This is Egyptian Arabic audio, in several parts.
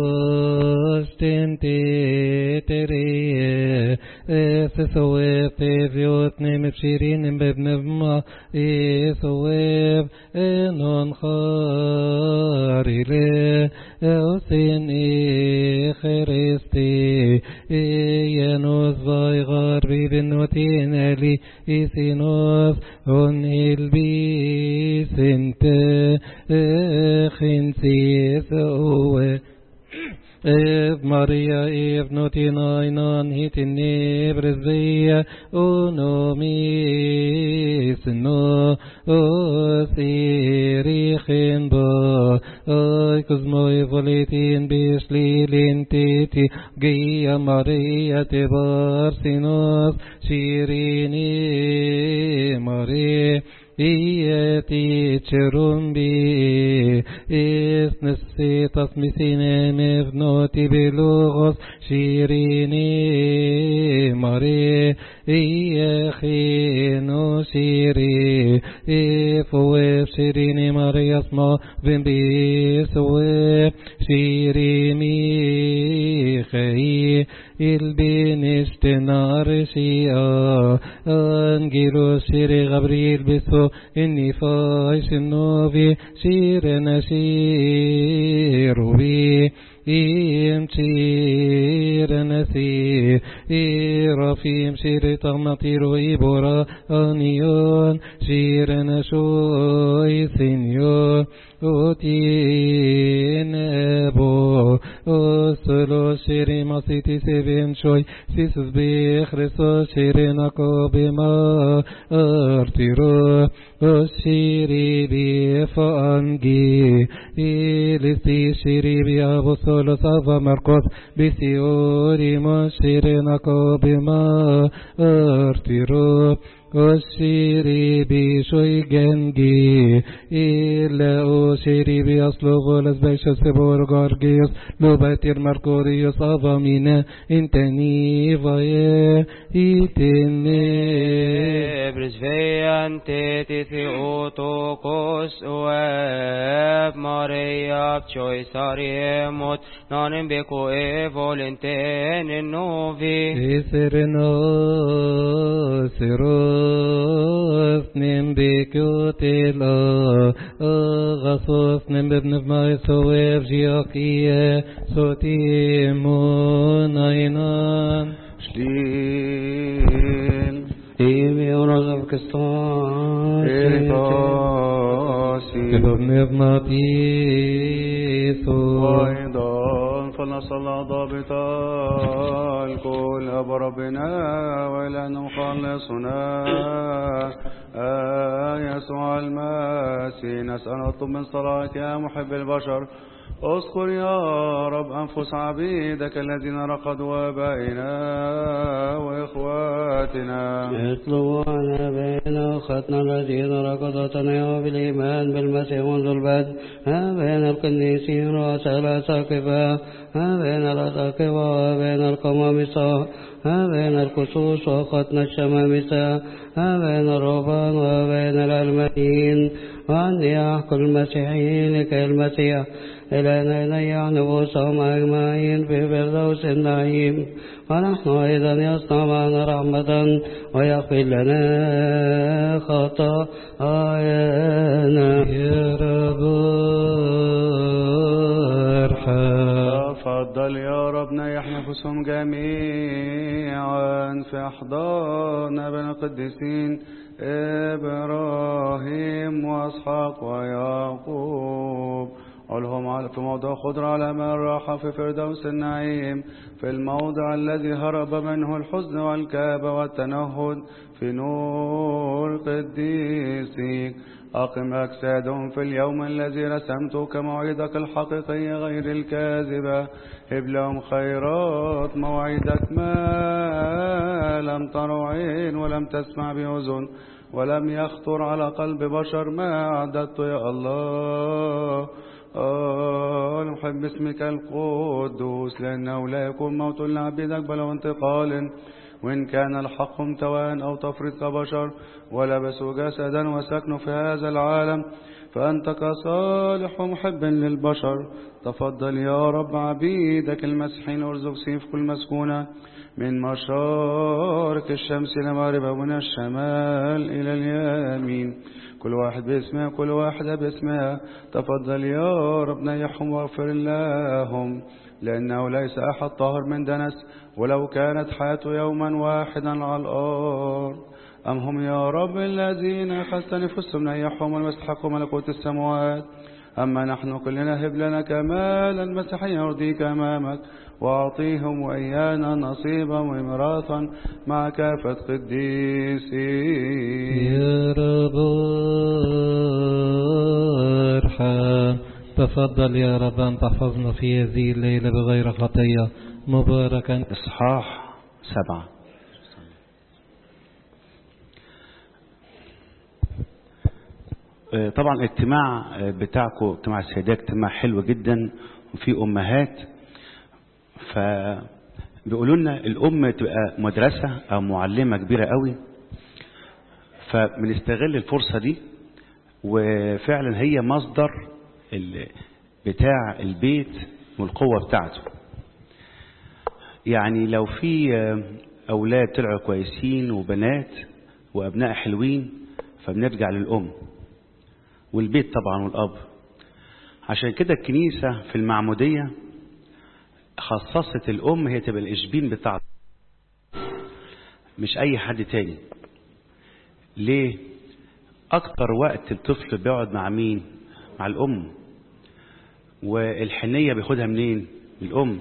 Stente tere Esoev Eviot Nem Pshirin Bebnevma Esoev Enon Charile Eosin Echereste Eyanos Vaigar Bibenotin Eli Isinos On Ilbisente Echinsis Oe Ev Maria Ev Notina Inan Hitin Nebrezia Unomis No Osirichin Ba Ay Kuzmoy Volitin Bishlilin Titi Gia Maria Tebar Sinos Shirini Maria إيتي تشرمبي إس نسيت اسمسين مفنوتي بلغس شيريني مري إيخينو شيري إفوف شيريني مري اسما بن بيسوف شيريني خي البنشتنار شيئا أنجلو شيري غبريل بسو إني فايش النوفي شير نشير بي إيم شير نسي إيرافيم شير تغمطير إبورا أنيون شير نشوي سينيون Utin ebo Oslo shiri masiti sevin shoy Sisus bi Christos shiri nako bima Artiro Oshiri bi fangi Ilisti shiri bi abosolo sava marcos Bisiori mo shiri nako bima Artiro Oshiri bi shoy gengi Illa oshiri bi aslo volas besha sebor gorgios Lubatir marcorios avamina Inteni vaye itene Brisvean teti theotokos uev Maria pchoi sariemot Nanim beko e volenten novi Esereno siros nim bekutela Agasos nim bebnev maisoev jiakie sotimon ainan Shlil Imi unos orkestran Eritasi Bebnev matiso وأيضا فلنصلى ضابط الكل أبو ربنا وإلهنا مخلصنا آه يسوع المسيح نسأل نطلب من صلاتك يا محب البشر اذكر يا رب أنفس عبيدك الذين رقدوا آبائنا وإخواتنا اطلبوا عن آبائنا أخواتنا الذين ركضوا تنيوا بالإيمان بالمسيح منذ البدء آبائنا القديسين رؤساء الأساقفة آبائنا الأساقفة آبائنا القمامسة آبائنا الكسوس وأخواتنا الشمامسة آبائنا الرهبان وآبائنا الألمانيين وأن يحكوا المسيحيين لكي المسيح إلينا إلي نفوسهم أجمعين في فردوس النعيم ونحن أيضا يصنع معنا رحمة ويغفر لنا خطايانا يا رب ارحم تفضل يا رب نيح نفوسهم جميعا في أحضان أبنا القديسين إبراهيم وإسحاق ويعقوب علهم على- في موضع خضر على ماء الراحة في فردوس النعيم في الموضع الذي هرب منه الحزن والكابة والتنهد في نور قديسك أقم أجسادهم في اليوم الذي رسمته كموعدك الحقيقية غير الكاذبة هب لهم خيرات موعدك ما لم تر عين ولم تسمع بأذن ولم يخطر على قلب بشر ما أعددت يا الله آه نحب اسمك القدوس لأنه لا يكون موت لعبيدك بل هو انتقال وإن كان الحق امتوان أو تفريط كبشر ولبسوا جسدا وسكنوا في هذا العالم فأنت كصالح ومحب للبشر تفضل يا رب عبيدك المسيحين وارزق سيف كل مسكونة من مشارق الشمس إلى مغربها ومن الشمال إلى اليمين كل واحد باسمها كل واحدة باسمها تفضل يا رب نيحهم واغفر لهم لأنه ليس أحد طاهر من دنس ولو كانت حياته يوما واحدا على الأرض أم هم يا رب الذين أخذت نفسهم نيحهم واستحقوا ملكوت السماوات أما نحن كلنا هب لنا كمالا مسيحيا يرضيك أمامك وأعطيهم وإيانا نصيبا وميراثا مع كافة قديسين يا رب ارحم تفضل يا رب أن تحفظنا في هذه الليلة بغير خطية مباركا إصحاح سبعة آه، طبعا الاجتماع آه، بتاعكم اجتماع السيدات اجتماع حلو جدا وفي أمهات فبيقولوا لنا الأم تبقى مدرسة أو معلمة كبيرة قوي فبنستغل الفرصة دي وفعلا هي مصدر ال- بتاع البيت والقوة بتاعته يعني لو في آه، أولاد طلعوا كويسين وبنات وأبناء حلوين فبنرجع للأم والبيت طبعا والأب عشان كده الكنيسة في المعمودية خصصت الأم هي تبقى الإشبين بتاعته مش أي حد تاني ليه؟ أكتر وقت الطفل بيقعد مع مين؟ مع الأم والحنية بياخدها منين؟ من الأم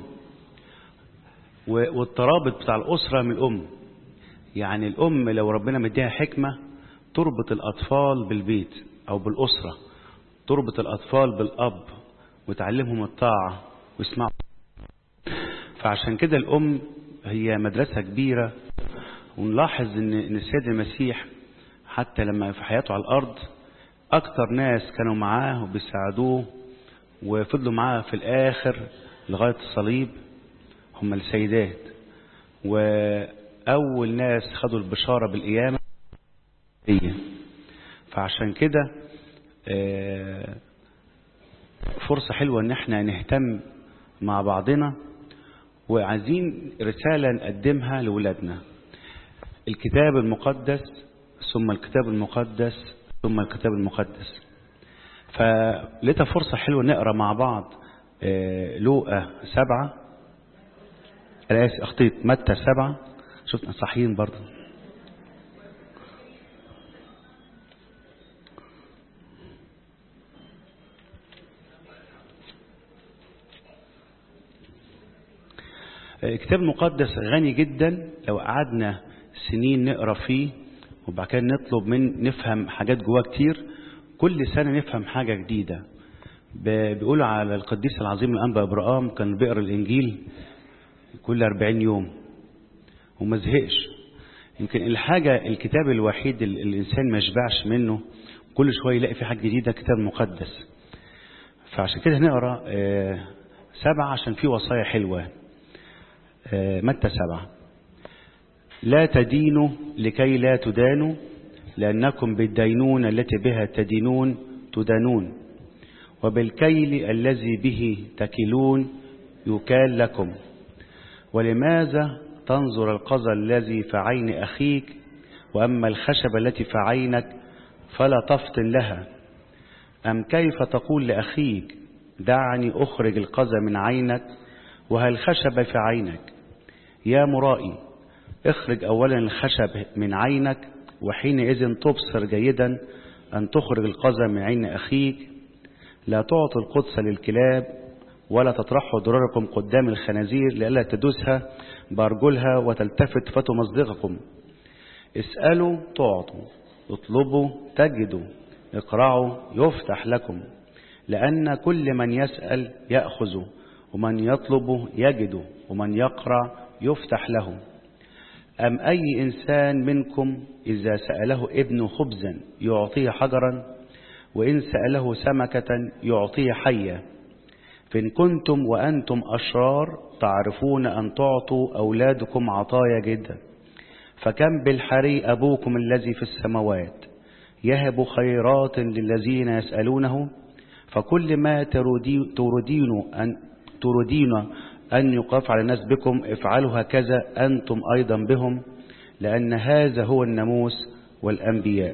و- والترابط بتاع الأسرة من الأم يعني الأم لو ربنا مديها حكمة تربط الأطفال بالبيت أو بالأسرة تربط الأطفال بالأب وتعلمهم الطاعة ويسمعوا فعشان كده الأم هي مدرسة كبيرة ونلاحظ إن إن السيد المسيح حتى لما في حياته على الأرض أكتر ناس كانوا معاه وبيساعدوه وفضلوا معاه في الآخر لغاية الصليب هم السيدات وأول ناس خدوا البشارة بالقيامة هي فعشان كده آه، فرصة حلوة ان احنا نهتم مع بعضنا وعايزين رسالة نقدمها لولادنا الكتاب المقدس ثم الكتاب المقدس ثم الكتاب المقدس فلقيتها فرصة حلوة نقرا مع بعض آه، لوقا سبعة أنا آسف أخطيت متى سبعة شفنا صحيين برضه الكتاب المقدس غني جدا لو قعدنا سنين نقرا فيه وبعد كده نطلب من نفهم حاجات جواه كتير كل سنة نفهم حاجة جديدة ب- بيقولوا على القديس العظيم الأنبا إبراهام كان بيقرا الإنجيل كل 40 يوم وما زهقش يمكن الحاجة الكتاب الوحيد اللي الإنسان ما يشبعش منه كل شوية يلاقي في حاجة جديدة كتاب مقدس فعشان كده هنقرا آه، سبعة عشان في وصايا حلوة آه، متى سبعة لا تدينوا لكي لا تدانوا لأنكم بالدينون التي بها تدينون تدانون وبالكيل الذي به تكلون يكال لكم ولماذا تنظر القذى الذي في عين أخيك وأما الخشبة التي في عينك فلا تفطن لها أم كيف تقول لأخيك دعني أخرج القذى من عينك وهل خشب في عينك يا مرائي اخرج أولا الخشب من عينك وحينئذ تبصر جيدا أن تخرج القذى من عين أخيك لا تعطوا القدس للكلاب ولا تطرحوا ضرركم قدام الخنازير لئلا تدوسها بأرجلها وتلتفت فتمزقكم اسألوا تعطوا اطلبوا تجدوا اقرعوا يفتح لكم لأن كل من يسأل يأخذ ومن يطلب يجد ومن يقرع يفتح له أم أي إنسان منكم إذا سأله ابن خبزا يعطيه حجرا وإن سأله سمكة يعطيه حية فإن كنتم وأنتم أشرار تعرفون أن تعطوا أولادكم عطايا جدا فكم بالحري أبوكم الذي في السماوات يهب خيرات للذين يسألونه فكل ما تريدي- تريدين أن تريدين أن يقف على الناس بكم افعلوا هكذا أنتم أيضا بهم لأن هذا هو الناموس والأنبياء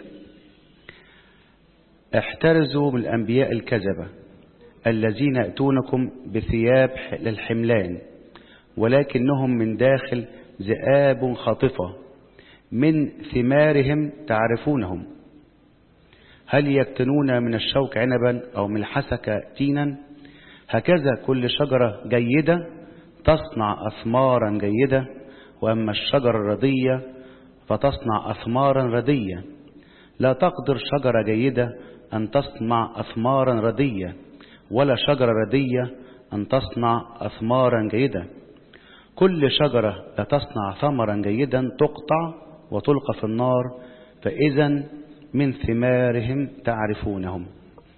احترزوا من الأنبياء الكذبة الذين يأتونكم بثياب للحملان ولكنهم من داخل ذئاب خاطفة من ثمارهم تعرفونهم هل يكتنون من الشوك عنبا أو من الحسكة تينا هكذا كل شجرة جيدة تصنع أثمارا جيدة وأما الشجرة الردية فتصنع أثمارا ردية لا تقدر شجرة جيدة أن تصنع أثمارا ردية ولا شجرة ردية أن تصنع أثمارا جيدة كل شجرة لا تصنع ثمرا جيدا تقطع وتلقى في النار فإذا من ثمارهم تعرفونهم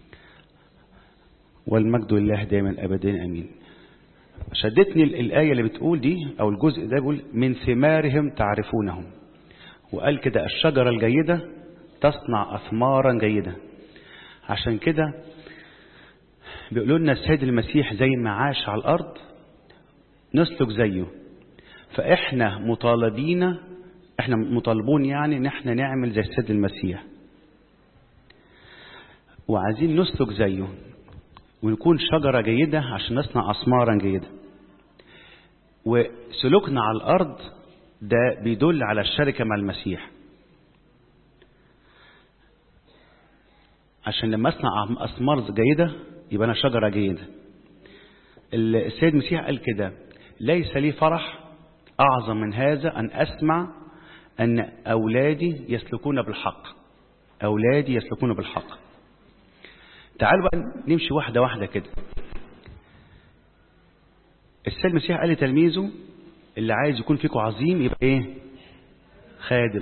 والمجد لله دائما أبدا أمين شدتني الآية اللي بتقول دي أو الجزء ده بيقول من ثمارهم تعرفونهم وقال كده الشجرة الجيدة تصنع أثمارا جيدة عشان كده بيقولوا لنا السيد المسيح زي ما عاش على الأرض نسلك زيه فإحنا مطالبين إحنا مطالبون يعني إن إحنا نعمل زي السيد المسيح وعايزين نسلك زيه ونكون شجرة جيدة عشان نصنع أثمارا جيدة وسلوكنا على الأرض ده بيدل على الشركة مع المسيح عشان لما أصنع أثمار جيدة يبقى أنا شجرة جيدة السيد المسيح قال كده ليس لي فرح أعظم من هذا أن أسمع أن أولادي يسلكون بالحق أولادي يسلكون بالحق تعالوا بقى نمشي واحدة واحدة كده السيد المسيح قال لتلميذه اللي عايز يكون فيكم عظيم يبقى ايه خادم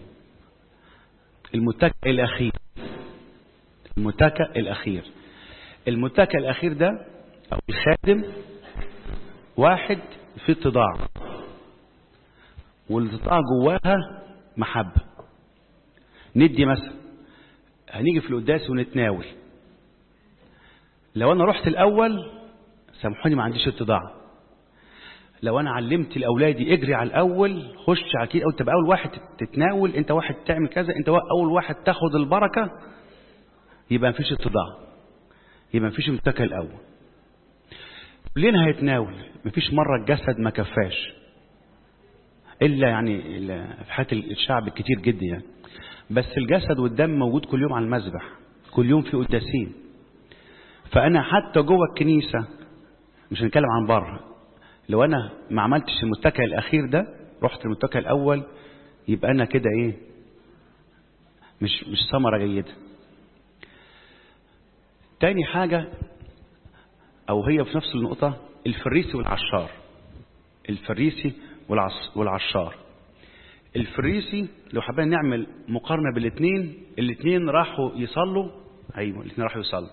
المتكئ الأخير المتكئ الأخير المتكئ الأخير ده أو الخادم واحد في اتضاع والاتضاع جواها محبة ندي مثلا هنيجي في القداس ونتناول لو انا رحت الاول سامحوني ما عنديش اتضاع لو انا علمت لاولادي اجري على الاول خش اكيد او تبقى اول واحد تتناول انت واحد تعمل كذا انت اول واحد تاخد البركه يبقى مفيش اتضاع يبقى مفيش متكئ الاول كلنا هيتناول مفيش مره الجسد ما كفاش الا يعني إلا في حياه الشعب كتير جدا يعني بس الجسد والدم موجود كل يوم على المذبح كل يوم في قداسين فانا حتى جوه الكنيسه مش هنتكلم عن بره لو انا ما عملتش المتكئ الاخير ده رحت المتكئ الاول يبقى انا كده ايه مش مش ثمره جيده تاني حاجه او هي في نفس النقطه الفريسي والعشار الفريسي والعص والعشار الفريسي لو حابين نعمل مقارنه بالاثنين الاثنين راحوا يصلوا ايوه الاثنين راحوا يصلوا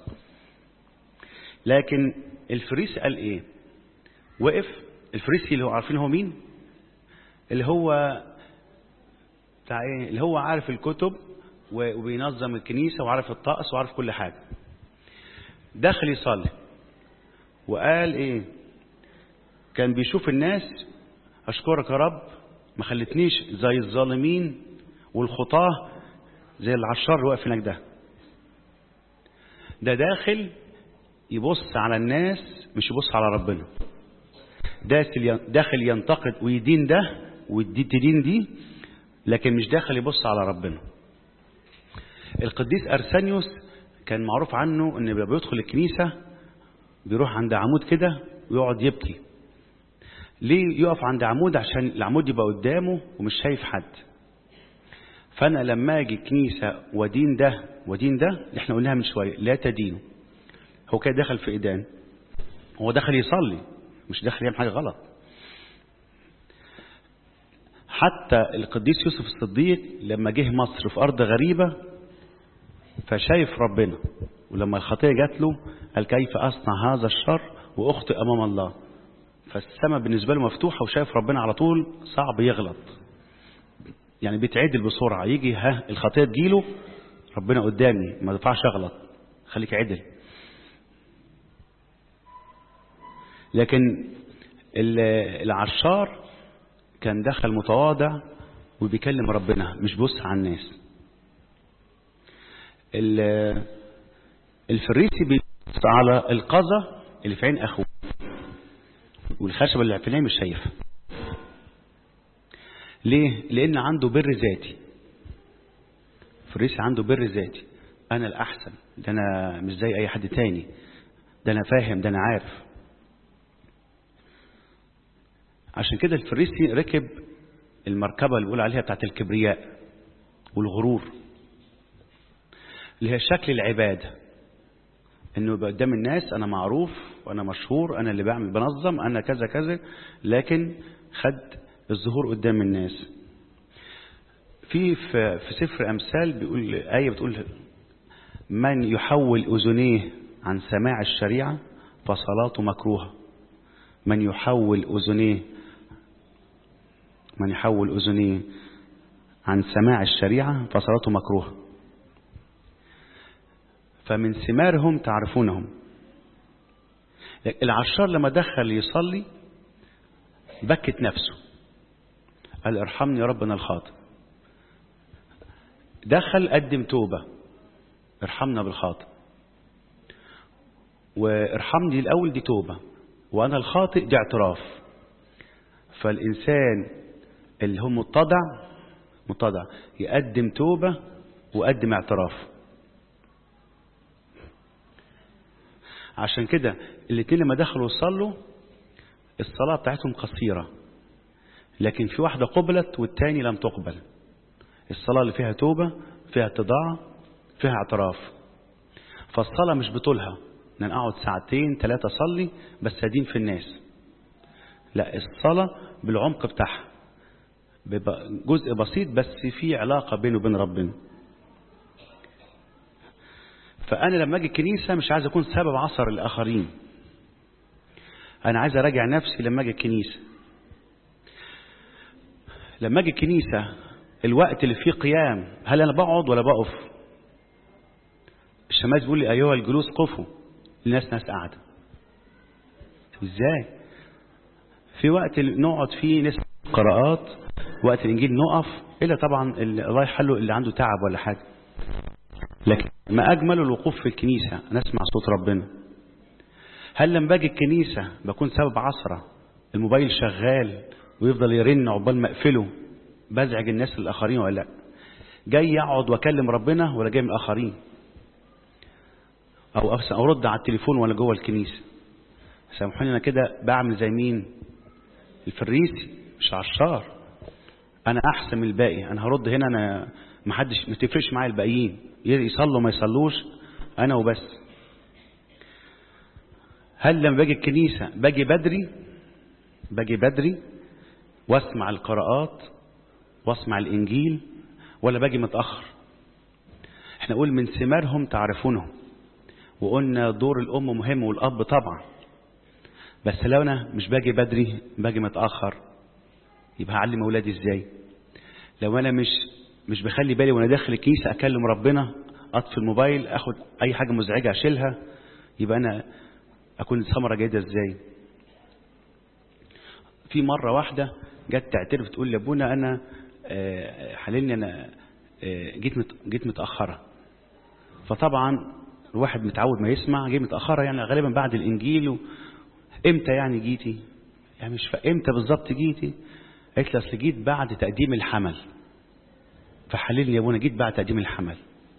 لكن الفريسي قال ايه وقف الفريسي اللي هو عارفين هو مين اللي هو بتاع ايه اللي هو عارف الكتب وبينظم الكنيسة وعارف الطقس وعارف كل حاجة دخل يصلي وقال ايه كان بيشوف الناس اشكرك يا رب ما خلتنيش زي الظالمين والخطاه زي العشار اللي واقف هناك ده ده داخل يبص على الناس مش يبص على ربنا داخل داخل ينتقد ويدين ده وتدين دي لكن مش داخل يبص على ربنا القديس أرسانيوس كان معروف عنه ان لما بيدخل الكنيسة بيروح عند عمود كده ويقعد يبكي ليه يقف عند عمود عشان العمود يبقى قدامه ومش شايف حد فانا لما اجي كنيسة ودين ده ودين ده اللي احنا قلناها من شوية لا تدينه هو كده دخل في ايدان هو دخل يصلي مش داخل يعمل حاجة غلط حتى القديس يوسف الصديق لما جه مصر في أرض غريبة فشايف ربنا ولما الخطية جات له قال كيف أصنع هذا الشر وأخطئ أمام الله فالسماء بالنسبة له مفتوحة وشايف ربنا على طول صعب يغلط يعني بيتعدل بسرعة يجي ها الخطية تجيله ربنا قدامي ما تطلعش اغلط خليك عدل لكن العشار كان دخل متواضع وبيكلم ربنا مش بص على الناس الفريسي بيبص على القذى اللي في عين اخوه والخشبه اللي في عينيه مش شايفها ليه لان عنده بر ذاتي فريسي عنده بر ذاتي انا الاحسن ده انا مش زي اي حد تاني ده انا فاهم ده انا عارف عشان كده الفريسي ركب المركبة اللي بيقول عليها بتاعت الكبرياء والغرور اللي هي شكل العبادة انه يبقى قدام الناس انا معروف وانا مشهور انا اللي بعمل بنظم انا كذا كذا لكن خد الظهور قدام الناس في في سفر امثال بيقول ايه بتقول من يحول اذنيه عن سماع الشريعه فصلاته مكروهه من يحول اذنيه من يحول اذنيه عن سماع الشريعه فصلاته مكروهه فمن ثمارهم تعرفونهم العشار لما دخل يصلي بكت نفسه قال ارحمني يا ربنا الخاطئ دخل قدم توبة ارحمنا بالخاطئ وارحمني الأول دي توبة وأنا الخاطئ دي اعتراف فالإنسان اللي هو متضع متضع يقدم توبة ويقدم اعتراف عشان كده الاثنين لما دخلوا يصلوا الصلاة بتاعتهم قصيرة لكن في واحدة قبلت والتاني لم تقبل الصلاة اللي فيها توبة فيها اتضاع فيها اعتراف فالصلاة مش بطولها ان انا اقعد ساعتين ثلاثة اصلي بس ادين في الناس لا الصلاة بالعمق بتاعها بيبقى جزء بسيط بس في علاقة بينه وبين ربنا فأنا لما أجي الكنيسة مش عايز أكون سبب عصر الآخرين أنا عايز أراجع نفسي لما أجي الكنيسة لما أجي الكنيسة الوقت اللي فيه قيام هل أنا بقعد ولا بقف الشماس بيقول لي أيها الجلوس قفوا الناس ناس قاعدة إزاي في وقت نقعد فيه نسمع قراءات وقت الإنجيل نقف إلا طبعا الله يحله اللي عنده تعب ولا حاجة لكن ما أجمل الوقوف في الكنيسة نسمع صوت ربنا هل لما باجي الكنيسة بكون سبب عصرة الموبايل شغال ويفضل يرن عقبال ما اقفله بزعج الناس الآخرين ولا لا جاي أقعد وأكلم ربنا ولا جاي من الآخرين أو أرد على التليفون ولا جوه الكنيسة سامحوني أنا كده بعمل زي مين الفريسي مش عشار أنا أحسن من الباقي أنا هرد هنا أنا محدش ما تفرقش معايا الباقيين يصلوا ما يصلوش أنا وبس هل لما باجي الكنيسة باجي بدري باجي بدري واسمع القراءات واسمع الإنجيل ولا باجي متأخر احنا نقول من ثمارهم تعرفونهم وقلنا دور الأم مهم والأب طبعا بس لو أنا مش باجي بدري باجي متأخر يبقى هعلم أولادي إزاي لو أنا مش مش بخلي بالي وأنا داخل الكنيسة أكلم ربنا أطفي الموبايل أخد أي حاجة مزعجة أشيلها يبقى أنا أكون ثمرة جيدة إزاي في مرة واحدة جت تعترف تقول لأبونا أنا حللني أنا جيت جيت متأخرة فطبعا الواحد متعود ما يسمع جه متأخرة يعني غالبا بعد الإنجيل و... امتى يعني جيتي يعني مش امتى بالظبط جيتي قالت لي اصل جيت بعد تقديم الحمل فحللني يا ابونا جيت بعد تقديم الحمل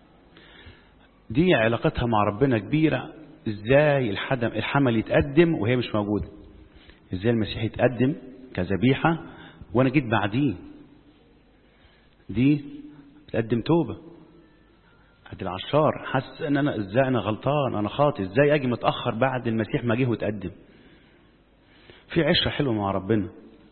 دي علاقتها مع ربنا كبيرة ازاي الحدم الحمل يتقدم وهي مش موجودة ازاي المسيح يتقدم كذبيحة وانا جيت بعديه دي تقدم توبة عبد العشار حاسس ان انا ازاي انا غلطان انا خاطئ ازاي اجي متاخر بعد المسيح ما جه وتقدم في عشره حلوه مع ربنا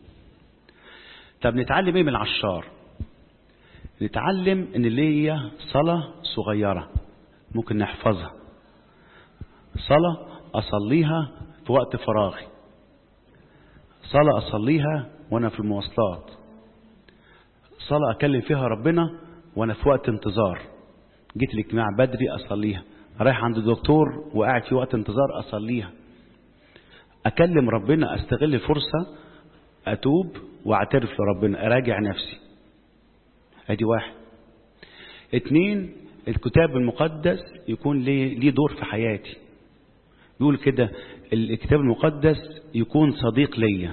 طب نتعلم ايه من العشار نتعلم ان اللي هي صلاه صغيره ممكن نحفظها صلاه اصليها في وقت فراغي صلاه اصليها وانا في المواصلات صلاه اكلم فيها ربنا وانا في وقت انتظار جيت الاجتماع بدري اصليها رايح عند الدكتور وقاعد في وقت انتظار اصليها اكلم ربنا استغل الفرصه اتوب واعترف لربنا اراجع نفسي ادي واحد اتنين الكتاب المقدس يكون ليه ليه دور في حياتي يقول كده الكتاب المقدس يكون صديق ليا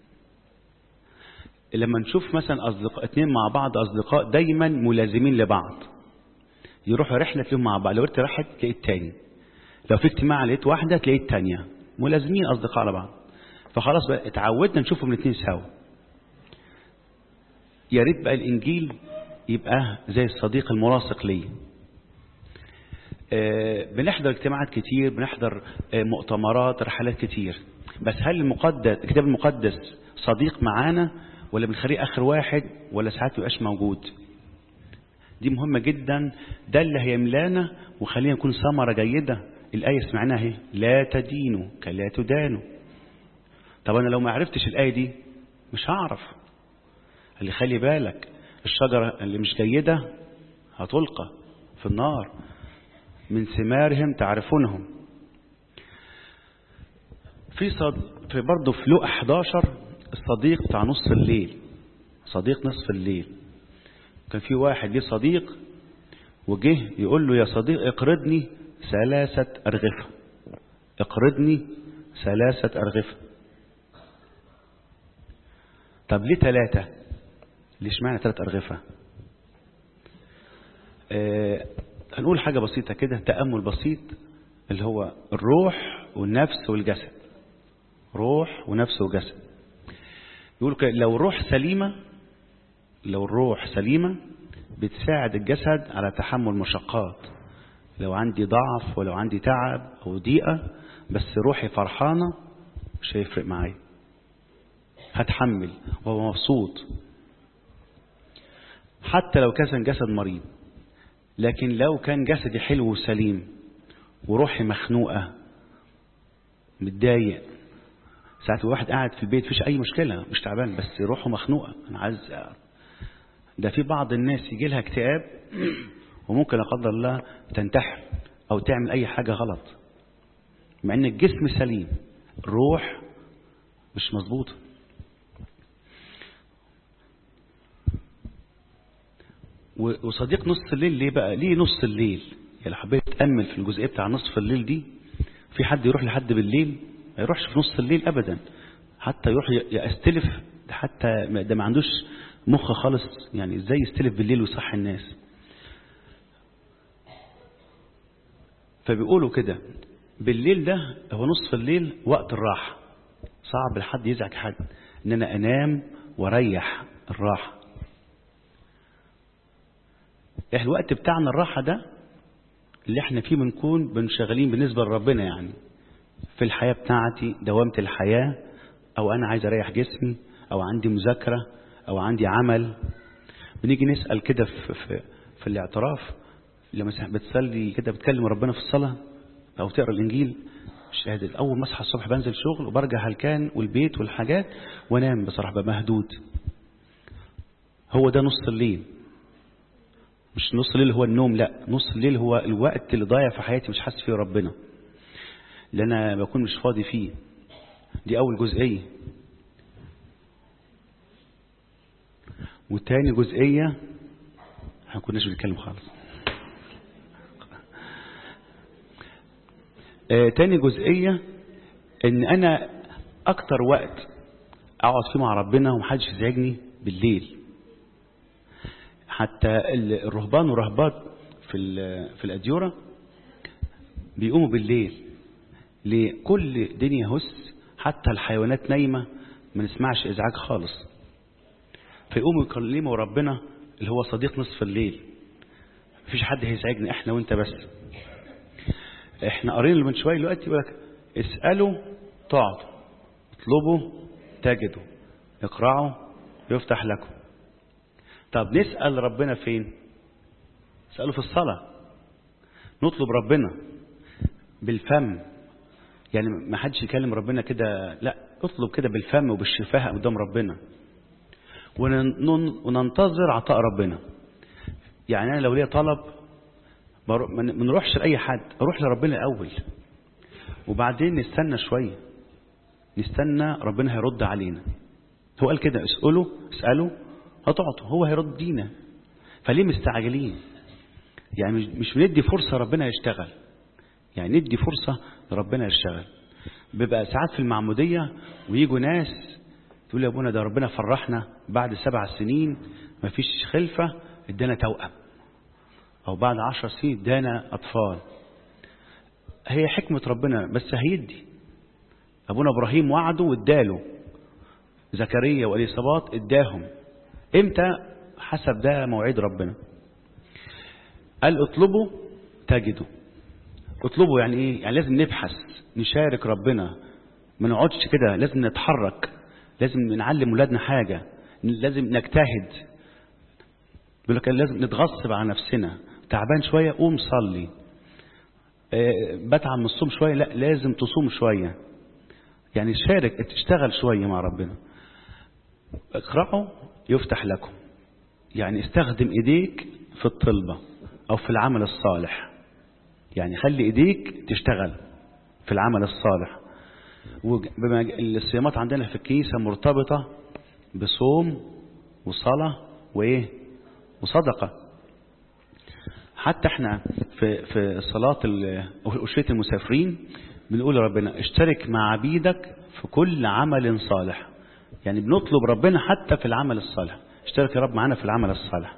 لما نشوف مثلا اصدقاء اتنين مع بعض اصدقاء دايما ملازمين لبعض يروحوا رحله تلاقيهم مع بعض لو قلت واحد تلاقي التاني لو في اجتماع لقيت واحده تلاقي التانيه ملازمين اصدقاء على بعض فخلاص بقى اتعودنا نشوفهم الاثنين سوا يا ريت بقى الانجيل يبقى زي الصديق الملاصق لي آه بنحضر اجتماعات كتير بنحضر آه مؤتمرات رحلات كتير بس هل المقدس الكتاب المقدس صديق معانا ولا بنخليه اخر واحد ولا ساعات يبقاش موجود دي مهمة جدا ده اللي هيملانا وخلينا نكون ثمرة جيدة الآية سمعناها اهي لا تدينوا كلا تدانوا طب أنا لو ما عرفتش الآية دي مش هعرف اللي خلي بالك الشجرة اللي مش جيدة هتلقى في النار من ثمارهم تعرفونهم في صد... في برضه في لوقا 11 الصديق بتاع نص الليل صديق نصف الليل كان في واحد ليه صديق وجه يقول له يا صديق اقرضني ثلاثة أرغفة اقرضني ثلاثة أرغفة طب ليه ثلاثة ليش معنى ثلاثة أرغفة آه هنقول حاجة بسيطة كده تأمل بسيط اللي هو الروح والنفس والجسد روح ونفس وجسد يقول لو الروح سليمة لو الروح سليمة بتساعد الجسد على تحمل مشقات لو عندي ضعف ولو عندي تعب أو ضيقة بس روحي فرحانة مش هيفرق معايا هتحمل وهو مبسوط حتى لو كان جسد مريض لكن لو كان جسدي حلو وسليم وروحي مخنوقة متضايق ساعات الواحد قاعد في البيت فيش أي مشكلة مش تعبان بس روحه مخنوقة أنا عايز ده في بعض الناس يجي لها اكتئاب وممكن لا قدر الله تنتحر أو تعمل أي حاجة غلط مع إن الجسم سليم الروح مش مظبوطه وصديق نص الليل ليه بقى ليه نص الليل يعني لو حبيت تأمل في الجزئية بتاع نصف الليل دي في حد يروح لحد بالليل ما يروحش في نص الليل أبدا حتى يروح يستلف ده حتى ده ما عندوش مخ خالص يعني ازاي يستلف بالليل ويصحي الناس فبيقولوا كده بالليل ده هو نصف الليل وقت الراحة صعب لحد يزعج حد ان انا انام واريح الراحه احنا الوقت بتاعنا الراحة ده اللي احنا فيه بنكون بنشغلين بالنسبة لربنا يعني في الحياة بتاعتي دوامة الحياة او انا عايز اريح جسمي او عندي مذاكرة او عندي عمل بنيجي نسأل كده في, في, في الاعتراف لما بتصلي كده بتكلم ربنا في الصلاة او تقرا الانجيل شهادة اول ما اصحى الصبح بنزل شغل وبرجع هلكان والبيت والحاجات وانام بصراحة ببقى مهدود هو ده نص الليل مش نص الليل هو النوم لا نص الليل هو الوقت اللي ضايع في حياتي مش حاسس فيه ربنا اللي انا بكون مش فاضي فيه دي اول جزئيه وتاني جزئيه احنا كناش بنتكلم خالص آه تاني جزئيه ان انا اكتر وقت اقعد فيه مع ربنا ومحدش يزعجني بالليل حتى الرهبان والرهبات في في الأديرة بيقوموا بالليل لكل دنيا هس حتى الحيوانات نايمة ما نسمعش إزعاج خالص فيقوموا يكلموا ربنا اللي هو صديق نصف الليل مفيش حد هيزعجنا احنا وانت بس احنا قارين من شويه دلوقتي يقول لك اسالوا تعطوا اطلبوا تجدوا اقرعوا يفتح لكم طب نسأل ربنا فين نسأله في الصلاة نطلب ربنا بالفم يعني ما حدش يكلم ربنا كده لا اطلب كده بالفم وبالشفاهة قدام ربنا وننتظر عطاء ربنا يعني انا لو ليا طلب برو- ما ن- ما نروحش لأي حد أروح لربنا الأول وبعدين نستنى شوية نستنى ربنا هيرد علينا هو قال كده اسأله اسأله هتعطوا هو هيرد دينا فليه مستعجلين يعني مش- مش بندي فرصة ربنا يشتغل يعني ندي فرصة لربنا يشتغل بيبقى ساعات في المعمودية ويجوا ناس تقول يا ابونا ده ربنا فرحنا بعد سبع سنين مفيش خلفة ادانا توأم او بعد عشر سنين ادانا اطفال هي حكمة ربنا بس هيدي ابونا ابراهيم وعده واداله زكريا واليصابات اداهم امتى حسب ده موعد ربنا قال اطلبوا تجدوا اطلبوا يعني ايه يعني لازم نبحث نشارك ربنا ما نقعدش كده لازم نتحرك لازم نعلم ولادنا حاجة لازم نجتهد بيقول لك لازم نتغصب على نفسنا تعبان شوية قوم صلي آه، بتعب من الصوم شوية لا لازم تصوم شوية يعني شارك تشتغل شوية مع ربنا اقرأوا يفتح لكم يعني استخدم ايديك في الطلبة او في العمل الصالح يعني خلي ايديك تشتغل في العمل الصالح وبما الصيامات عندنا في الكنيسة مرتبطة بصوم وصلاة وايه وصدقة حتى احنا في في صلاة ال- أشرية المسافرين بنقول لربنا اشترك مع عبيدك في كل عمل صالح يعني بنطلب ربنا حتى في العمل الصالح اشترك يا رب معانا في العمل الصالح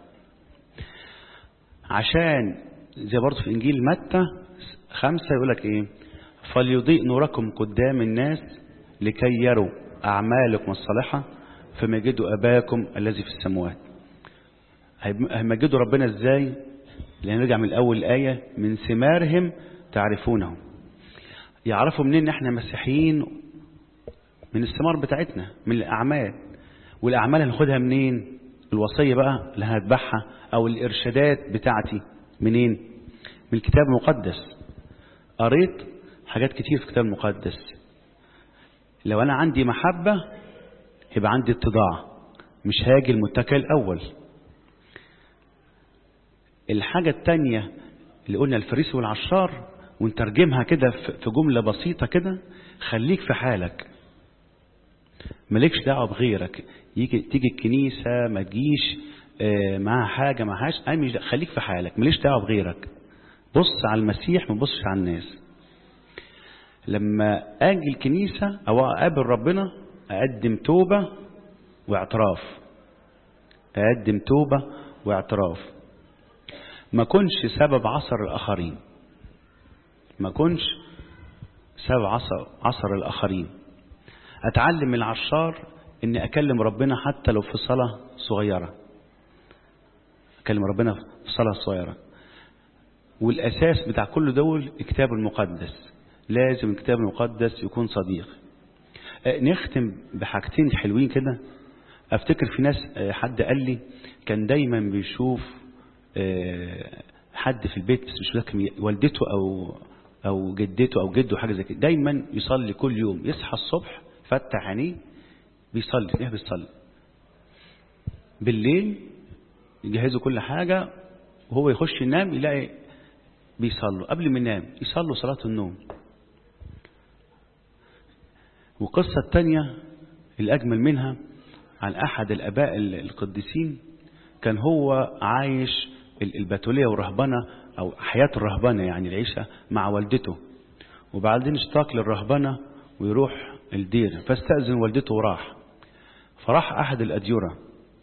عشان زي برضه في انجيل متى خمسة يقول لك ايه فليضيء نوركم قدام الناس لكي يروا اعمالكم الصالحة فمجدوا اباكم الذي في السماوات هيب- هيمجدوا ربنا ازاي لان نرجع من الاول الايه من ثمارهم تعرفونهم يعرفوا منين ان احنا مسيحيين من الثمار بتاعتنا من الاعمال والاعمال هناخدها منين الوصيه بقى اللي هنتبعها او الارشادات بتاعتي منين من الكتاب المقدس قريت حاجات كتير في الكتاب المقدس لو انا عندي محبه يبقى عندي اتضاع مش هاجي المتكئ الاول الحاجة التانية اللي قلنا الفريسي والعشار ونترجمها كده في في جملة بسيطة كده خليك في حالك مالكش دعوة بغيرك يجي تيجي الكنيسة ما تجيش آه، معاها حاجة معهاش أنا مش خليك في حالك ماليش دعوة بغيرك بص على المسيح ما تبصش على الناس لما أجي الكنيسة أو أقابل ربنا أقدم توبة واعتراف أقدم توبة واعتراف ما كنش سبب عصر الآخرين ما كنش سبب عصر, عصر الآخرين أتعلم من العشار إني أكلم ربنا حتى لو في صلاة صغيرة أكلم ربنا في صلاة صغيرة والأساس بتاع كل دول الكتاب المقدس لازم الكتاب المقدس يكون صديق آه، نختم بحاجتين حلوين كده افتكر في ناس آه، حد قال لي كان دايما بيشوف آه، حد في البيت بس مش فاكر مين، والدته او او جدته او جده حاجه زي كده دايما يصلي كل يوم يصحى الصبح فتح عينيه بيصلي ايه بيصلي بالليل يجهزوا كل حاجه وهو يخش ينام يلاقي بيصلوا قبل ما ينام يصلوا صلاه النوم والقصة الثانية الأجمل منها عن أحد الآباء ال- القديسين كان هو عايش ال- البتولية والرهبنة أو حياة الرهبنة يعني العيشة مع والدته وبعدين اشتاق للرهبنة ويروح الدير فاستأذن والدته وراح فراح أحد الأديرة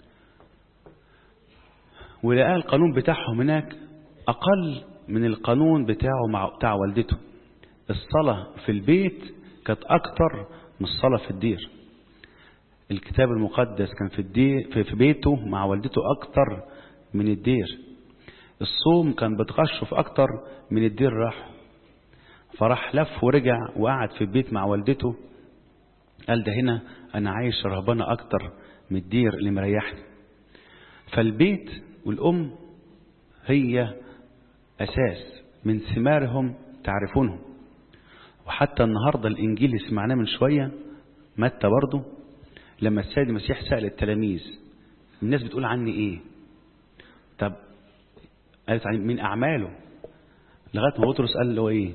ولقى القانون بتاعهم هناك أقل من القانون بتاعه مع بتاع والدته الصلاة في البيت كانت أكتر من الصلاة في الدير الكتاب المقدس كان في الدير في في بيته مع والدته أكتر من الدير الصوم كان بتغشف أكتر من الدير راح فراح لف ورجع وقعد في البيت مع والدته قال ده هنا أنا عايش رهبانة أكتر من الدير اللي مريحني فالبيت والأم هي أساس من ثمارهم تعرفونهم وحتى النهاردة الإنجيل اللي سمعناه من شوية متى برضه لما السيد المسيح سأل التلاميذ الناس بتقول عني إيه طب قالت عني من أعماله لغاية ما بطرس قال له ايه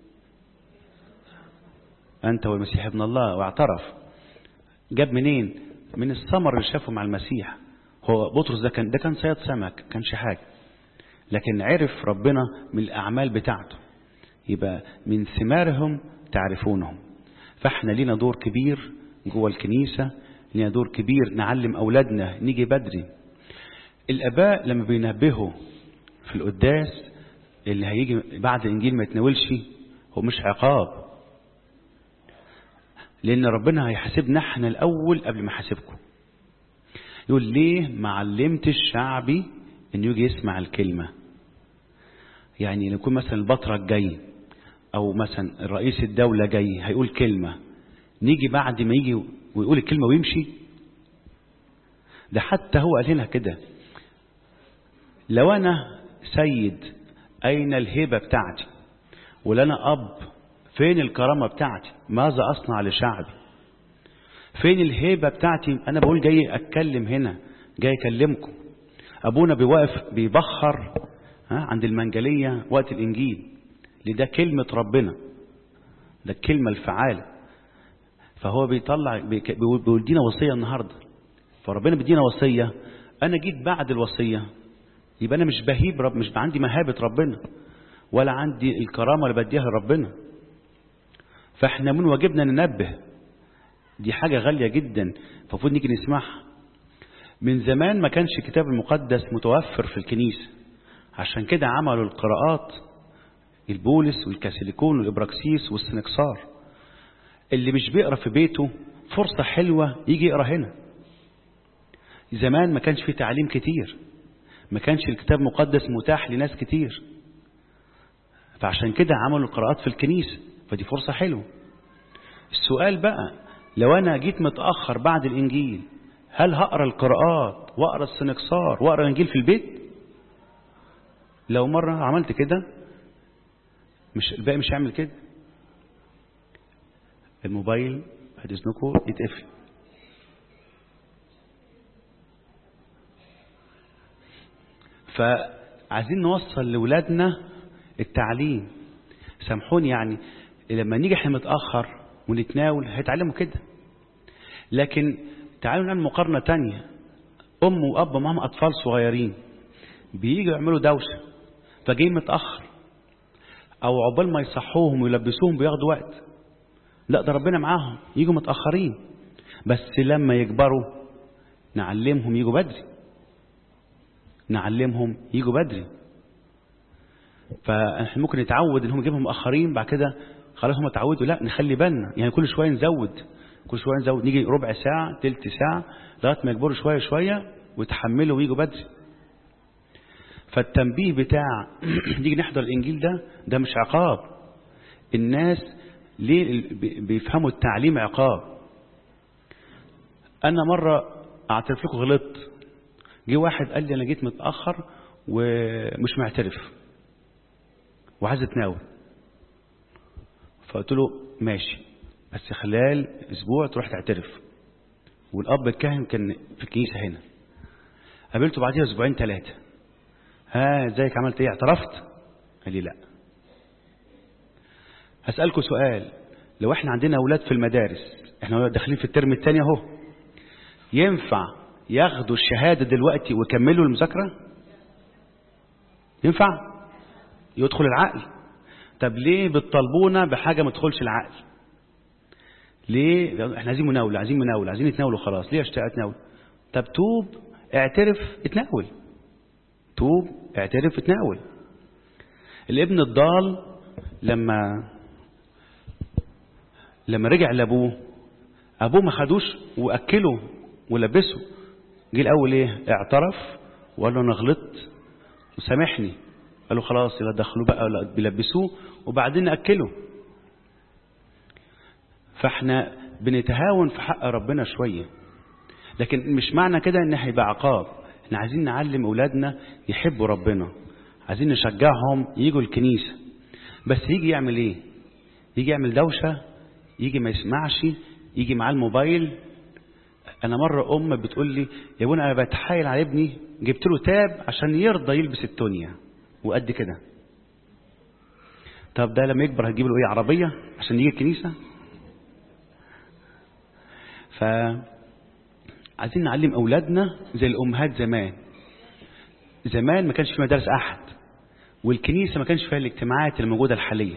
انت والمسيح ابن الله واعترف جاب منين من الثمر اللي شافه مع المسيح هو بطرس ده كان ده كان صياد سمك كانش حاجة لكن عرف ربنا من الأعمال بتاعته يبقى من ثمارهم تعرفونهم فاحنا لينا دور كبير جوه الكنيسة لينا دور كبير نعلم أولادنا نيجي بدري الآباء لما بينبهوا في القداس اللي هيجي بعد الإنجيل ما يتناولش هو مش عقاب لأن ربنا هيحاسبنا احنا الأول قبل ما يحاسبكم يقول ليه ما علمتش شعبي انه يجي يسمع الكلمة يعني لو يكون مثلا البطرك جاي او مثلا رئيس الدولة جاي هيقول كلمة نيجي بعد ما يجي ويقول الكلمة ويمشي ده حتى هو قال لنا كده لو انا سيد اين الهبة بتاعتي ولنا اب فين الكرامة بتاعتي ماذا اصنع لشعبي فين الهيبة بتاعتي انا بقول جاي اتكلم هنا جاي اكلمكم ابونا بيوقف بيبخر ها عند المنجلية وقت الانجيل لده كلمة ربنا ده الكلمة الفعالة فهو بيطلع بيدينا وصية النهاردة فربنا بيدينا وصية انا جيت بعد الوصية يبقى انا مش بهيب رب مش عندي مهابة ربنا ولا عندي الكرامة اللي بديها لربنا فاحنا من واجبنا ننبه دي حاجة غالية جدا فالمفروض نيجي نسمعها من زمان ما كانش الكتاب المقدس متوفر في الكنيسة عشان كده عملوا القراءات البولس والكاسيليكون والإبراكسيس والسنكسار اللي مش بيقرأ في بيته فرصة حلوة يجي يقرأ هنا زمان ما كانش فيه تعليم كتير ما كانش الكتاب المقدس متاح لناس كتير فعشان كده عملوا القراءات في الكنيسة فدي فرصة حلوة السؤال بقى لو أنا جيت متأخر بعد الإنجيل هل هقرا القراءات واقرا السنكسار واقرا الانجيل في البيت لو مره عملت كده مش الباقي مش هيعمل كده الموبايل بعد اذنكم يتقفل فعايزين نوصل لاولادنا التعليم سامحوني يعني لما نيجي احنا متاخر ونتناول هيتعلموا كده لكن تعالوا نعمل مقارنة تانية أم وأب معهم أطفال صغيرين بييجوا يعملوا دوشة فجاي متأخر أو عقبال ما يصحوهم ويلبسوهم بياخدوا وقت لا ده ربنا معاهم يجوا متأخرين بس لما يكبروا نعلمهم يجوا بدري نعلمهم يجوا بدري فاحنا ممكن نتعود ان هم نجيبهم متأخرين بعد كده خلاص هم اتعودوا لا نخلي بالنا يعني كل شويه نزود كل شويه نزود نيجي ربع ساعه تلت ساعه لغايه ما يكبروا شويه شويه ويتحملوا ويجوا بدري فالتنبيه بتاع نيجي نحضر الانجيل ده ده مش عقاب الناس ليه بيفهموا التعليم عقاب انا مره اعترف لكم غلطت جه واحد قال لي انا جيت متاخر ومش معترف وعايز اتناول فقلت له ماشي بس خلال اسبوع تروح تعترف والاب الكاهن كان في الكنيسه هنا قابلته بعديها اسبوعين ثلاثه ها ازيك عملت ايه اعترفت قال لي لا هسالكم سؤال لو احنا عندنا اولاد في المدارس احنا داخلين في الترم الثاني اهو ينفع ياخدوا الشهاده دلوقتي ويكملوا المذاكره ينفع يدخل العقل طب ليه بتطالبونا بحاجه ما تدخلش العقل ليه احنا عايزين مناوله عايزين مناوله عايزين نتناولوا خلاص ليه اشتاق اتناول طب توب اعترف اتناول توب اعترف اتناول الابن الضال لما لما رجع لابوه ابوه ما خدوش واكله ولبسه جه الاول ايه اعترف وقال له انا غلطت وسامحني قال له خلاص يبقى دخلوه بقى بيلبسوه وبعدين اكله فاحنا بنتهاون في حق ربنا شويه لكن مش معنى كده ان هيبقى عقاب احنا عايزين نعلم اولادنا يحبوا ربنا عايزين نشجعهم يجوا الكنيسه بس يجي يعمل ايه يجي يعمل دوشه يجي ما يسمعش يجي معاه الموبايل انا مره ام بتقول لي يا ابونا انا بتحايل على ابني جبت له تاب عشان يرضى يلبس التونيا وقد كده طب ده لما يكبر هتجيب له ايه عربية عشان يجي الكنيسة ف عايزين نعلم اولادنا زي الامهات زمان زمان ما كانش في مدارس احد والكنيسة ما كانش فيها الاجتماعات الموجودة الحالية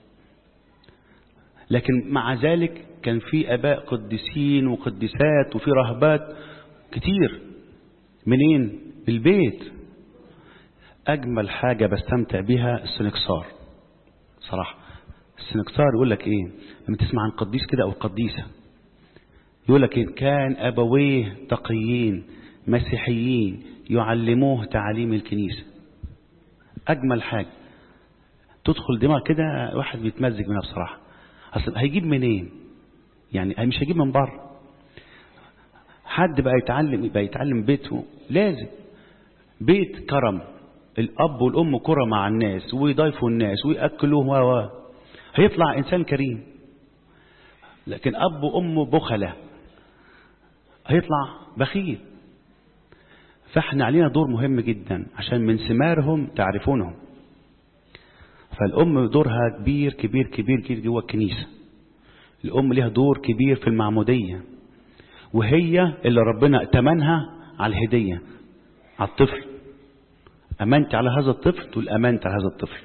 لكن مع ذلك كان في اباء قديسين وقديسات وفي رهبات كتير منين البيت اجمل حاجة بستمتع بيها السنكسار صراحة السنكسار يقول لك ايه لما تسمع عن قديس كده او قديسة يقول لك إيه كان ابويه تقيين مسيحيين يعلموه تعاليم الكنيسة اجمل حاجة تدخل دماغ كده واحد بيتمزج منها بصراحة اصل هيجيب منين يعني مش هيجيب من بره حد بقى يتعلم بقى يتعلم بيته لازم بيت كرم الاب والام كرم مع الناس ويضيفوا الناس وياكلوه و هيطلع انسان كريم لكن اب وام بخله هيطلع بخيل فاحنا علينا دور مهم جدا عشان من ثمارهم تعرفونهم فالأم دورها كبير كبير كبير كبير جوه الكنيسة الأم ليها دور كبير في المعمودية وهي اللي ربنا ائتمنها على الهدية على الطفل أمنت على هذا الطفل تقول أمنت على هذا الطفل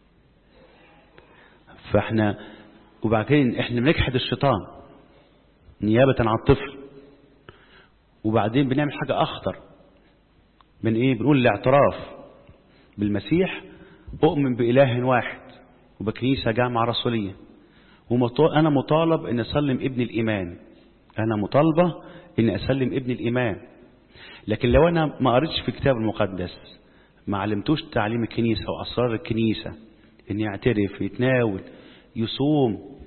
فاحنا وبعدين احنا بنجحد الشيطان نيابة عن الطفل وبعدين بنعمل حاجة أخطر من إيه بنقول الاعتراف بالمسيح أؤمن بإله واحد وبكنيسة جامعة رسولية وأنا مطالب أن أسلم ابن الإيمان أنا مطالبة أن أسلم ابن الإيمان لكن لو أنا ما قريتش في الكتاب المقدس ما علمتوش تعليم الكنيسة وأسرار الكنيسة أن يعترف يتناول يصوم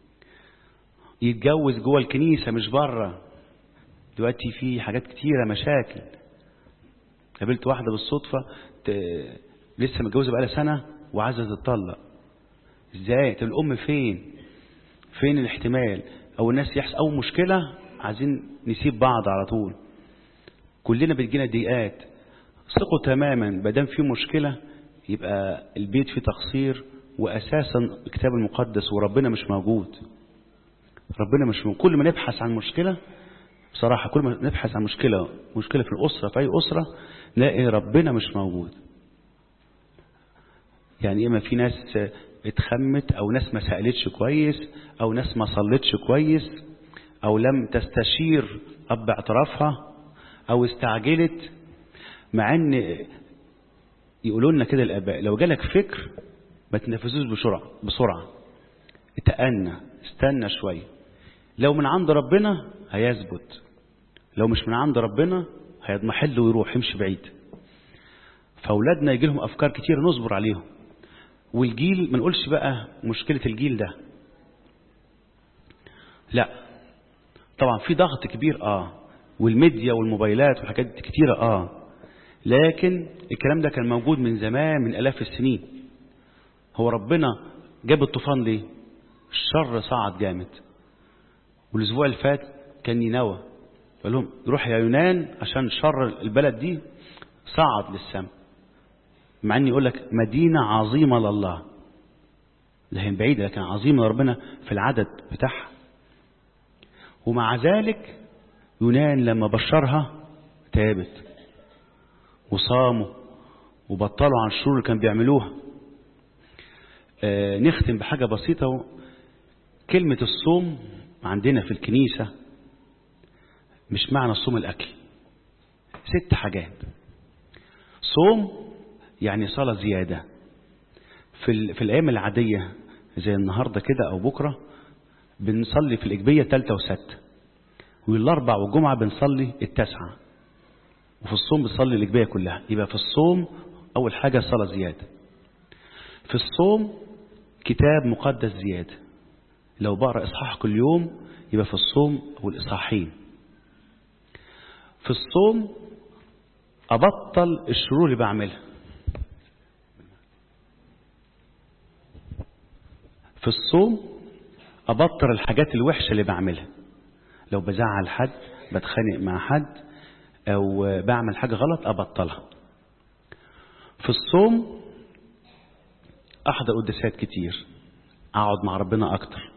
يتجوز جوه الكنيسة مش بره دلوقتي في حاجات كتيرة مشاكل قابلت واحدة بالصدفة ت... لسه متجوزة بقالها سنة وعايزة تتطلق ازاي طب الأم فين فين الاحتمال أو الناس يحصل أو مشكلة عايزين نسيب بعض على طول كلنا بتجينا ضيقات ثقوا تماما بدام في مشكلة يبقى البيت فيه تقصير وأساسا الكتاب المقدس وربنا مش موجود ربنا مش موجود كل ما نبحث عن مشكلة بصراحة كل ما نبحث عن مشكلة مشكلة في الأسرة في أي أسرة نلاقي ربنا مش موجود يعني إما في ناس اتخمت أو ناس ما سألتش كويس أو ناس ما صلتش كويس أو لم تستشير أب اعترافها أو استعجلت مع أن يقولوا لنا كده الآباء لو جالك فكر ما تنفذوش بسرعة بسرعة اتأنى استنى شوية لو من عند ربنا هيثبت لو مش من عند ربنا هيضمحل ويروح يمشي بعيد فاولادنا يجي لهم افكار كتير نصبر عليهم والجيل ما نقولش بقى مشكله الجيل ده لا طبعا في ضغط كبير اه والميديا والموبايلات والحاجات دي كتيره اه لكن الكلام ده كان موجود من زمان من الاف السنين هو ربنا جاب الطوفان ليه الشر صعد جامد والاسبوع اللي فات كان نينوى قال لهم روح يا يونان عشان شر البلد دي صعد للسماء مع ان يقول لك مدينة عظيمة لله لا هي بعيدة لكن عظيمة لربنا في العدد بتاعها ومع ذلك يونان لما بشرها تابت وصاموا وبطلوا عن الشرور اللي كانوا بيعملوها آه نختم بحاجة بسيطة كلمة الصوم عندنا في الكنيسة مش معنى الصوم الأكل ست حاجات صوم يعني صلاة زيادة في, في الأيام العادية زي النهاردة كده أو بكرة بنصلي في الإجبية تالتة وستة والأربع والجمعة بنصلي التاسعة وفي الصوم بنصلي الإجبية كلها يبقى في الصوم أول حاجة صلاة زيادة في الصوم كتاب مقدس زيادة لو بقرأ إصحاح كل يوم يبقى في الصوم والإصحاحين في الصوم أبطل الشرور اللي بعملها في الصوم أبطل الحاجات الوحشة اللي بعملها لو بزعل حد بتخانق مع حد أو بعمل حاجة غلط أبطلها في الصوم احضر قداسات كتير اقعد مع ربنا اكتر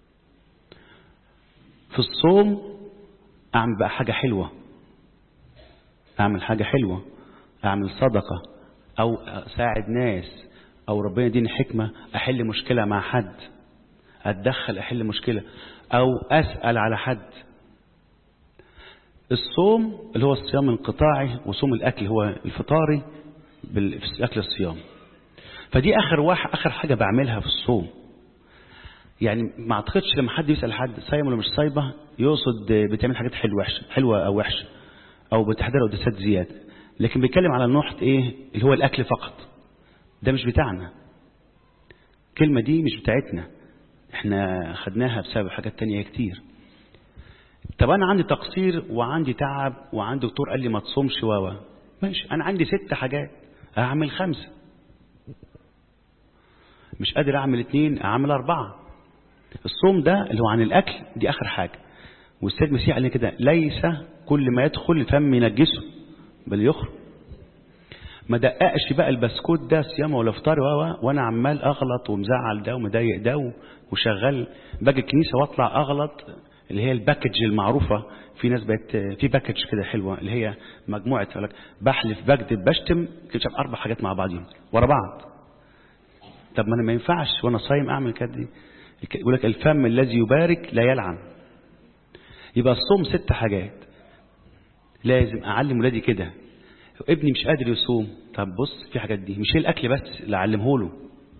في الصوم اعمل بقى حاجة حلوة اعمل حاجة حلوة اعمل صدقة او اساعد ناس او ربنا يديني حكمة احل مشكلة مع حد اتدخل احل مشكلة او اسأل على حد الصوم اللي هو الصيام الانقطاعي وصوم الاكل هو الفطاري بال- في اكل الصيام فدي اخر واحد اخر حاجة بعملها في الصوم يعني ما اعتقدش لما حد يسأل حد صايم ولا مش صايبة يقصد بتعمل حاجات حلوة وحشة حلوة او وحشة او بتحضر قداسات زيادة لكن بيتكلم على النحت ايه اللي هو الاكل فقط ده مش بتاعنا الكلمة دي مش بتاعتنا احنا خدناها بسبب حاجات تانية كتير طب انا عندي تقصير وعندي تعب وعندي دكتور قال لي ما تصومش واوا ماشي انا عندي ست حاجات اعمل خمسة مش قادر اعمل اتنين اعمل اربعة الصوم ده اللي هو عن الاكل دي اخر حاجة والسيد المسيح قال لي كده ليس كل ما يدخل الفم ينجسه بل يخرج ما دققش بقى البسكوت ده صيام ولا فطار و وانا عمال اغلط ومزعل ده ومضايق ده و- وشغال باجي الكنيسه واطلع اغلط اللي هي الباكج المعروفه في ناس بقت في باكج كده حلوه اللي هي مجموعه يقول لك بحلف بكذب بشتم كده اربع حاجات مع بعضهم ورا بعض طب ما انا ما ينفعش وانا صايم اعمل كده دي يقول لك الفم الذي يبارك لا يلعن يبقى الصوم ست حاجات لازم اعلم ولادي كده ابني مش قادر يصوم طب بص في حاجات دي مش هي الاكل بس اللي اعلمه له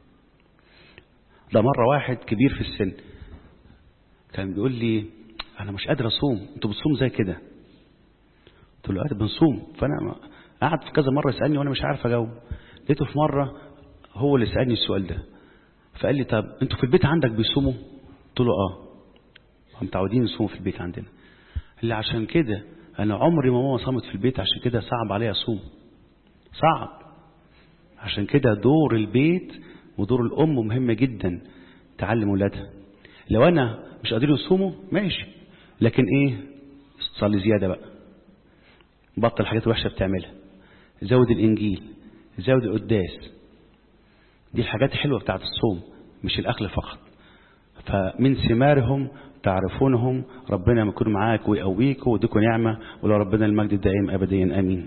ده مره واحد كبير في السن كان بيقول لي انا مش قادر اصوم انتوا بتصوم زي كده قلت له قادر بنصوم فانا ما- قعد في كذا مره يسالني وانا مش عارف اجاوب لقيته في مره هو اللي سالني السؤال ده فقال لي طب انتوا في البيت عندك بيصوموا قلت له اه متعودين نصوم في البيت عندنا قال لي عشان كده انا عمري ما ماما صامت في البيت عشان كده صعب عليا اصوم صعب عشان كده دور البيت ودور الام مهم جدا تعلم ولادها لو انا مش قادرين يصوموا ماشي لكن ايه صلي زياده بقى بطل الحاجات الوحشه بتعملها زود الانجيل زود القداس دي الحاجات الحلوه بتاعت الصوم مش الاكل فقط فمن ثمارهم تعرفونهم ربنا يكون معاك ويقويك ويديكم نعمة ولو ربنا المجد الدائم أبديا آمين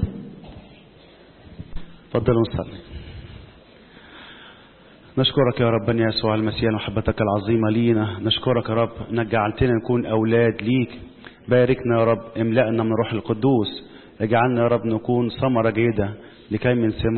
تفضلوا نصلي نشكرك يا ربنا يا يسوع المسيح محبتك العظيمة لينا نشكرك يا رب انك جعلتنا نكون أولاد ليك باركنا يا رب املأنا من روح القدوس اجعلنا يا رب نكون ثمرة جيدة لكي من ثمار